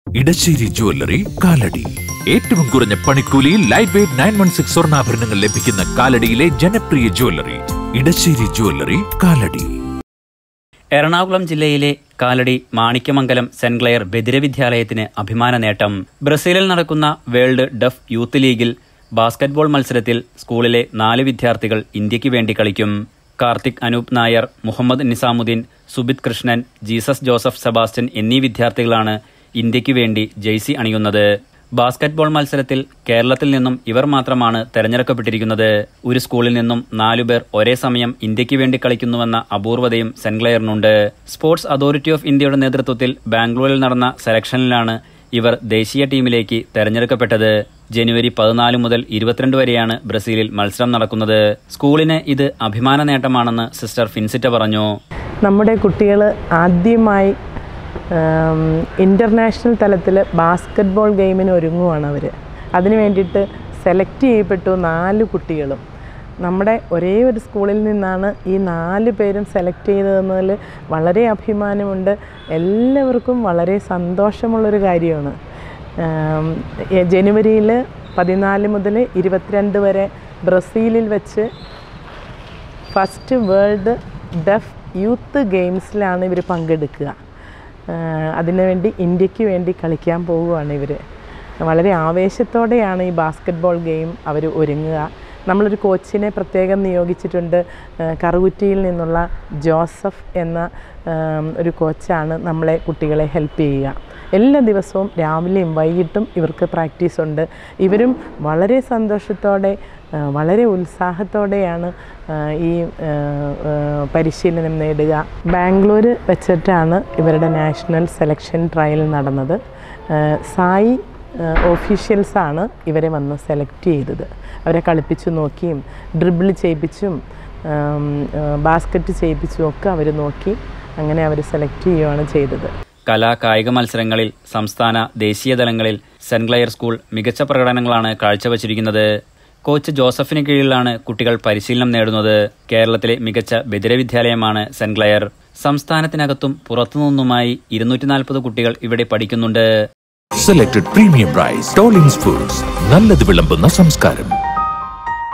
Edasseri jewellery Kalady ഏറ്റവും കുറഞ്ഞ പണിക്കൂലിയിൽ light weight nine one six സ്വർണ്ണാഭരണങ്ങൾ ലഭിക്കുന്ന കാലടിയിലെ ജനപ്രിയ ജുവല്ലറി ഇടശ്ശേരി ജുവല്ലറി കാലടി എറണാകുളം ജില്ലയിലെ കാലടി മാണിക്യമംഗലം സെന്റ് ക്ലെയർ ബദിരവിദ്യാലയത്തിന് അഭിമാന നേട്ടം ബ്രസീലിൽ നടക്കുന്ന വേൾഡ് ഡഫ് യൂത്ത് ലീഗിൽ ബാസ്കറ്റ്ബോൾ മത്സരത്തിൽ സ്കൂളിലെ നാല് വിദ്യാർത്ഥികൾ ഇന്ത്യക്ക് വേണ്ടി കളിക്കും Karthik Anoop Nair Muhammad Nizamuddin Subith Krishnan Jesus Joseph Sebastian എന്നീ വിദ്യാർത്ഥികളാണ് ഇന്ത്യക്ക് വേണ്ടി ജെയ്സി അണിയുന്നത് ബാസ്കറ്റ്ബോൾ മത്സരത്തിൽ കേരളത്തിൽ നിന്നും ഇവർ മാത്രമാണ് തെരഞ്ഞെടുക്കപ്പെട്ടിരിക്കുന്നത് ഒരു സ്കൂളിൽ നിന്നും നാലുപേർ ഒരേ സമയം ഇന്ത്യക്ക് വേണ്ടി കളിക്കുന്നുവെന്ന അപൂർവതയും സെൻക്ലെയറിനുണ്ട് സ്പോർട്സ് അതോറിറ്റി ഓഫ് ഇന്ത്യയുടെ നേതൃത്വത്തിൽ ബാംഗ്ലൂരിൽ നടന്ന സെലക്ഷനിലാണ് ഇവർ ദേശീയ ടീമിലേക്ക് തെരഞ്ഞെടുക്കപ്പെട്ടത് ജനുവരി പതിനാല് മുതൽ ഇരുപത്തിരണ്ട് വരെയാണ് ബ്രസീലിൽ മത്സരം നടക്കുന്നത് സ്കൂളിന് ഇത് അഭിമാന നേട്ടമാണെന്ന് സിസ്റ്റർ ഫിൻസിറ്റ പറഞ്ഞു നമ്മുടെ കുട്ടികൾ ആദ്യമായി ഇൻ്റർനാഷണൽ തലത്തിൽ ബാസ്ക്കറ്റ്ബോൾ ഗെയിമിന് ഒരുങ്ങുവാണ് അവർ അതിന് വേണ്ടിയിട്ട് സെലക്ട് ചെയ്യപ്പെട്ടു നാല് കുട്ടികളും നമ്മുടെ ഒരേ ഒരു സ്കൂളിൽ നിന്നാണ് ഈ നാല് പേരും സെലക്ട് ചെയ്തതെന്നതിൽ വളരെ അഭിമാനമുണ്ട് എല്ലാവർക്കും വളരെ സന്തോഷമുള്ളൊരു കാര്യമാണ് ജനുവരിയിൽ പതിനാല് മുതൽ ഇരുപത്തിരണ്ട് വരെ ബ്രസീലിൽ വെച്ച് ഫസ്റ്റ് വേൾഡ് ഡഫ് യൂത്ത് ഗെയിംസിലാണ് ഇവർ പങ്കെടുക്കുക അതിനുവേണ്ടി ഇന്ത്യക്ക് വേണ്ടി കളിക്കാൻ പോവുകയാണ് ഇവർ വളരെ ആവേശത്തോടെയാണ് ഈ ബാസ്ക്കറ്റ്ബോൾ ഗെയിം അവർ ഒരുങ്ങുക നമ്മളൊരു കോച്ചിനെ പ്രത്യേകം നിയോഗിച്ചിട്ടുണ്ട് കറുകുറ്റിയിൽ നിന്നുള്ള ജോസഫ് എന്ന ഒരു കോച്ചാണ് നമ്മളെ കുട്ടികളെ ഹെൽപ്പ് ചെയ്യുക എല്ലാ ദിവസവും രാവിലെയും വൈകിട്ടും ഇവർക്ക് പ്രാക്ടീസ് ഉണ്ട് ഇവരും വളരെ സന്തോഷത്തോടെ വളരെ ഉത്സാഹത്തോടെയാണ് ഈ പരിശീലനം നേടുക ബാംഗ്ലൂർ വെച്ചിട്ടാണ് ഇവരുടെ നാഷണൽ സെലക്ഷൻ ട്രയൽ നടന്നത് സായി ഓഫീഷ്യൽസാണ് ഇവരെ വന്ന് സെലക്ട് ചെയ്തത് അവരെ കളിപ്പിച്ചു നോക്കിയും ഡ്രിബിൾ ചെയ്യിപ്പിച്ചും ബാസ്ക്കറ്റ് ചെയ്യിപ്പിച്ചും ഒക്കെ അവർ നോക്കി അങ്ങനെ അവർ സെലക്ട് ചെയ്യുകയാണ് ചെയ്തത് കലാ കായിക മത്സരങ്ങളിൽ സംസ്ഥാന ദേശീയ തലങ്ങളിൽ സെന്റ് ക്ലെയർ സ്കൂൾ മികച്ച പ്രകടനങ്ങളാണ് കാഴ്ചവച്ചിരിക്കുന്നത് കോച്ച് ജോസഫിന് കീഴിലാണ് കുട്ടികൾ പരിശീലനം നേടുന്നത് കേരളത്തിലെ മികച്ച ബദിര വിദ്യാലയമാണ് സെന്റ് ക്ലെയർ സംസ്ഥാനത്തിനകത്തും പുറത്തുനിന്നുമായി ഇരുന്നൂറ്റി നാൽപ്പത് കുട്ടികൾ ഇവിടെ പഠിക്കുന്നുണ്ട് സെലക്ടഡ് പ്രീമിയം റൈസ് ടോളിംഗ്സ് ഫുഡ്സ് നല്ലത് വിളമ്പുന്ന സംസ്കാരം